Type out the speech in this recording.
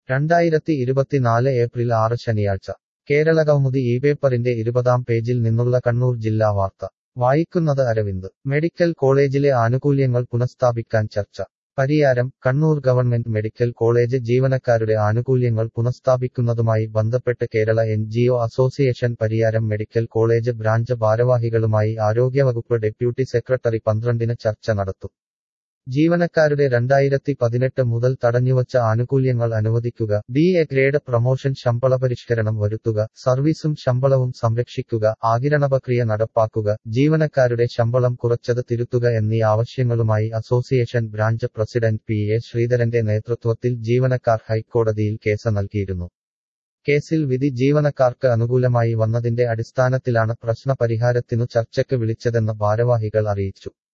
രണ്ടായിരത്തി ഇരുപത്തിനാല് ഏപ്രിൽ ആറ് ശനിയാഴ്ച കേരളകൗമുദി ഈ പേപ്പറിന്റെ ഇരുപതാം പേജിൽ നിന്നുള്ള കണ്ണൂർ ജില്ലാ വാർത്ത വായിക്കുന്നത് അരവിന്ദ് മെഡിക്കൽ കോളേജിലെ ആനുകൂല്യങ്ങൾ പുനഃസ്ഥാപിക്കാൻ ചർച്ച Pariyaram Kannur government medical college ജീവനക്കാരുടെ ആനുകൂല്യങ്ങൾ പുനഃസ്ഥാപിക്കുന്നതുമായി ബന്ധപ്പെട്ട് Kerala N association Pariyaram medical college branch ഭാരവാഹികളുമായി ആരോഗ്യവകുപ്പ് ഡെപ്യൂട്ടി സെക്രട്ടറി പന്ത്രണ്ടിന് ചർച്ച നടത്തും ജീവനക്കാരുടെ രണ്ടായിരത്തി പതിനെട്ട് മുതൽ തടഞ്ഞുവച്ച ആനുകൂല്യങ്ങൾ അനുവദിക്കുക ഡി എ ഗ്രേഡ് പ്രമോഷൻ ശമ്പള പരിഷ്കരണം വരുത്തുക സർവീസും ശമ്പളവും സംരക്ഷിക്കുക ആകിരണ പ്രക്രിയ നടപ്പാക്കുക ജീവനക്കാരുടെ ശമ്പളം കുറച്ചത് തിരുത്തുക എന്നീ ആവശ്യങ്ങളുമായി association branch president P A ശ്രീധരന്റെ നേതൃത്വത്തിൽ ജീവനക്കാർ ഹൈക്കോടതിയിൽ കേസ് നൽകിയിരുന്നു കേസിൽ വിധി ജീവനക്കാർക്ക് അനുകൂലമായി വന്നതിന്റെ അടിസ്ഥാനത്തിലാണ് പ്രശ്ന പരിഹാരത്തിനു ചർച്ചയ്ക്ക് വിളിച്ചതെന്ന് ഭാരവാഹികൾ അറിയിച്ചു